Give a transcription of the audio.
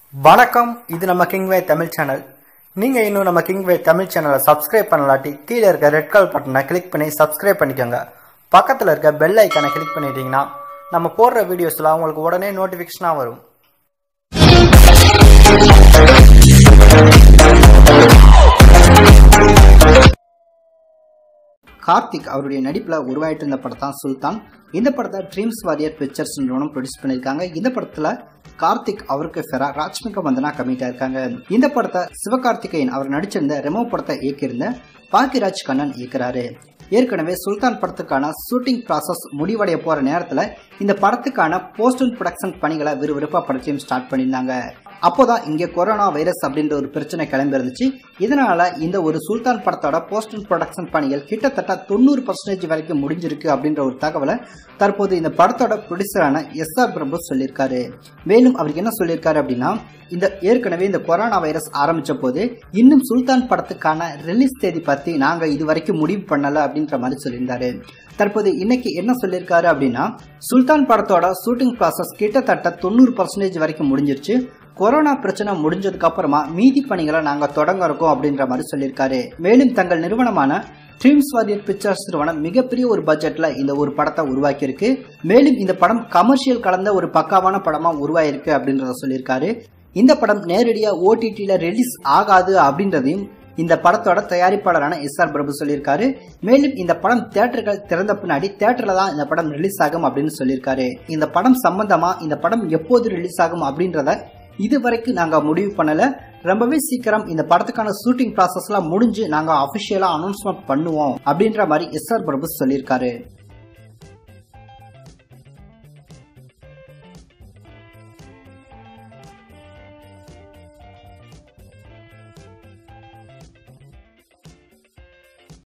வணக்கம் இது நம்ம கிங்வே தமிழ் சேனல் நீங்கள் இன்னும் நம்ம கிங்வே தமிழ் சேனலை சப்ஸ்கிரைப் பண்ணலாட்டி கீழே இருக்க ரெட் கலர் பட்டனை கிளிக் பண்ணி சப்ஸ்கிரைப் பண்ணிக்கோங்க பக்கத்தில் இருக்க பெல் ஐக்கானை கிளிக் பண்ணிட்டீங்கன்னா நம்ம போடுற வீடியோஸ்லாம் உங்களுக்கு உடனே நோட்டிஃபிகேஷனாக வரும் கார்த்திக் அவருடைய நடிப்பில் உருவாயிட்டு இருந்த படம் தான் சுல்தான் இந்த படத்தை ட்ரீம்ஸ் வாரியர் பிக்சர்ஸ் நிறுவனம் ப்ரொடியூஸ் பண்ணியிருக்காங்க இந்த படத்தில் கார்த்திக் அவருக்கு ஃபெரா ராஜ்மிகா வந்தனா கமிட்டா இருக்காங்க இந்த படத்தை சிவகார்த்திகேயன் அவர் நடிச்சிருந்த ரெமோ படத்தை இயக்கியிருந்த பாக்கியராஜ் கண்ணன் இயக்குறாரு ஏற்கனவே சுல்தான் படத்துக்கான ஷூட்டிங் ப்ராசஸ் முடிவடைய போற நேரத்துல இந்த படத்துக்கான போஸ்ட் ப்ரொடக்ஷன் பணிகளை விறுவிறுப்பா படத்தையும் ஸ்டார்ட் பண்ணியிருந்தாங்க அப்போதான் இங்க கொரோனா வைரஸ் அப்படின்ற ஒரு பிரச்சனை கிளம்பி இருந்துச்சு இதனால இந்த ஒரு சுல்தான் படத்தோட போஸ்ட் ப்ரொடக்ஷன் பணிகள் கிட்டத்தட்ட தொண்ணூறு பர்சன்டேஜ் வரைக்கும் முடிஞ்சிருக்கு அப்படின்ற ஒரு தகவலை தற்போது இந்த படத்தோட ப்ரொடியூசரான எஸ் ஆர் பிரபு சொல்லியிருக்காரு மேலும் அவருக்கு என்ன சொல்லியிருக்காரு அப்படின்னா இந்த ஏற்கனவே இந்த கொரோனா வைரஸ் ஆரம்பிச்ச போது இன்னும் சுல்தான் படத்துக்கான ரிலீஸ் தேதி பத்தி நாங்க இது வரைக்கும் முடிவு பண்ணல அப்படின்ற மாதிரி சொல்லியிருந்தாரு தற்போது இன்னைக்கு என்ன சொல்லியிருக்காரு அப்படின்னா சுல்தான் படத்தோட ஷூட்டிங் ப்ராசஸ் கிட்டத்தட்ட தொண்ணூறு பர்சன்டேஜ் வரைக்கும் முடிஞ்சிருச்சு கொரோனா பிரச்சனை முடிஞ்சதுக்கு அப்புறமா மீதி பணிகளை நாங்க தொடங்க இருக்கோம் அப்படின்ற மாதிரி சொல்லியிருக்காரு மேலும் தங்கள் நிறுவனமான ட்ரீம்ஸ் வாரியர் பிக்சர்ஸ் நிறுவனம் மிகப்பெரிய ஒரு பட்ஜெட்ல இந்த ஒரு படத்தை உருவாக்கியிருக்கு மேலும் இந்த படம் கமர்ஷியல் கலந்த ஒரு பக்காவான படமா உருவாயிருக்கு அப்படின்றத சொல்லியிருக்காரு இந்த படம் நேரடியா ஓடிடியில ரிலீஸ் ஆகாது அப்படின்றதையும் இந்த படத்தோட தயாரிப்பாளரான எஸ் ஆர் பிரபு சொல்லியிருக்காரு மேலும் இந்த படம் தியேட்டர்கள் திறந்த பின்னாடி தியேட்டர்ல தான் இந்த படம் ரிலீஸ் ஆகும் அப்படின்னு சொல்லியிருக்காரு இந்த படம் சம்பந்தமா இந்த படம் எப்போது ரிலீஸ் ஆகும் அப்படின்றத இது வரைக்கும் நாங்க முடிவு பண்ணல ரொம்பவே சீக்கிரம் இந்த படத்துக்கான ஷூட்டிங் ப்ராசஸ்லாம் முடிஞ்சு நாங்க அபிஷியலா அனௌன்ஸ்மெண்ட் பண்ணுவோம் அப்படின்ற மாதிரி எஸ் ஆர் பிரபு சொல்லியிருக்காரு